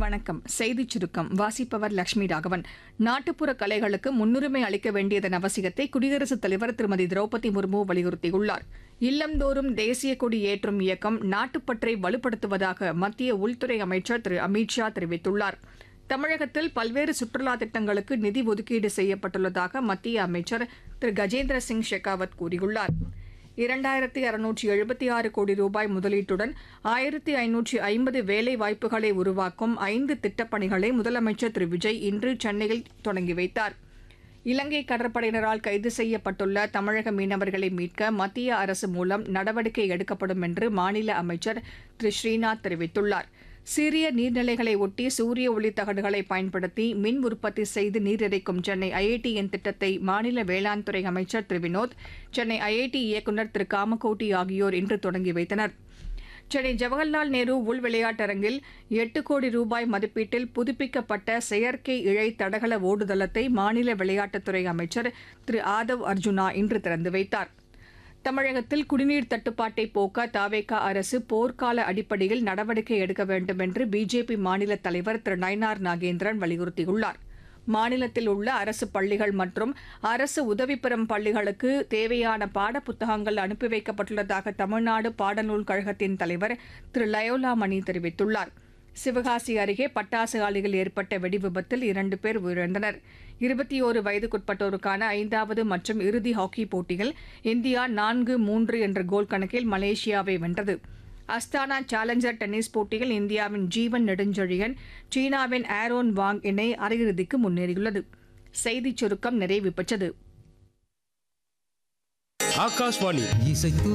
வணக்கம் செய்திச் சுருக்கம் வாசிப்பவர் லட்சுமி ராகவன் நாட்டுப்புற கலைகளுக்கு முன்னுரிமை அளிக்க வேண்டியதன் அவசியத்தை குடியரசுத் தலைவர் திருமதி திரௌபதி முர்மு வலியுறுத்தியுள்ளார் இல்லந்தோறும் தேசிய கொடி ஏற்றும் இயக்கம் நாட்டுப்பற்றை வலுப்படுத்துவதாக மத்திய உள்துறை அமைச்சர் திரு அமித் ஷா தெரிவித்துள்ளார் தமிழகத்தில் பல்வேறு சுற்றுலா திட்டங்களுக்கு நிதி ஒதுக்கீடு செய்யப்பட்டுள்ளதாக மத்திய அமைச்சர் திரு கஜேந்திர சிங் ஷெகாவத் கூறியுள்ளார் இரண்டாயிரத்தி அறுநூற்றி எழுபத்தி ஆறு கோடி ரூபாய் முதலீட்டுடன் ஆயிரத்தி ஐநூற்றி ஐம்பது வேலை வாய்ப்புகளை உருவாக்கும் ஐந்து திட்டப்பணிகளை முதலமைச்சர் திரு விஜய் இன்று சென்னையில் தொடங்கி வைத்தார் இலங்கை கடற்படையினரால் கைது செய்யப்பட்டுள்ள தமிழக மீனவர்களை மீட்க மத்திய அரசு மூலம் நடவடிக்கை எடுக்கப்படும் என்று மாநில அமைச்சர் திரு ஸ்ரீநாத் தெரிவித்துள்ளார் சிறிய நீர்நிலைகளை ஒட்டி சூரிய ஒளி தகடுகளை பயன்படுத்தி மின் உற்பத்தி செய்து நீர் இறைக்கும் சென்னை ஐஐடியின் திட்டத்தை மாநில வேளாண் துறை அமைச்சர் திரு வினோத் சென்னை ஐஐடி இயக்குநர் திரு காமகோட்டி ஆகியோர் இன்று தொடங்கி வைத்தனர் சென்னை ஜவஹர்லால் நேரு உள் விளையாட்டரங்கில் எட்டு கோடி ரூபாய் மதிப்பீட்டில் புதுப்பிக்கப்பட்ட செயற்கை இழை தடகள ஓடுதளத்தை மாநில விளையாட்டுத்துறை அமைச்சர் திரு ஆதவ் அர்ஜுனா இன்று திறந்து வைத்தார் தமிழகத்தில் குடிநீர் தட்டுப்பாட்டை போக்க தாவேகா அரசு போர்க்கால அடிப்படையில் நடவடிக்கை எடுக்க வேண்டும் என்று பிஜேபி மாநில தலைவர் திரு நயினார் நாகேந்திரன் வலியுறுத்தியுள்ளார் மாநிலத்தில் உள்ள அரசு பள்ளிகள் மற்றும் அரசு உதவி பெறும் பள்ளிகளுக்கு தேவையான பாடப்புத்தகங்கள் அனுப்பி வைக்கப்பட்டுள்ளதாக தமிழ்நாடு பாடநூல் கழகத்தின் தலைவர் திரு லயோலா மணி தெரிவித்துள்ளார் சிவகாசி அருகே பட்டாசு ஆலையில் ஏற்பட்ட வெடிவிபத்தில் இரண்டு பேர் உயிரிழந்தனர் இருபத்தி ஓரு வயதுக்குட்பட்டோருக்கான ஐந்தாவது மற்றும் இறுதி ஹாக்கி போட்டியில் இந்தியா நான்கு மூன்று என்ற கோல் கணக்கில் மலேசியாவை வென்றது அஸ்தானா சேலஞ்சர் டென்னிஸ் போட்டியில் இந்தியாவின் ஜீவன் நெடுஞ்செழியன் சீனாவின் ஆரோன் வாங் இணை அரையிறுதிக்கு முன்னேறியுள்ளது செய்திச் சுருக்கம் நிறைவு பெற்றது ஆகாஷ்வாணி இசைத்து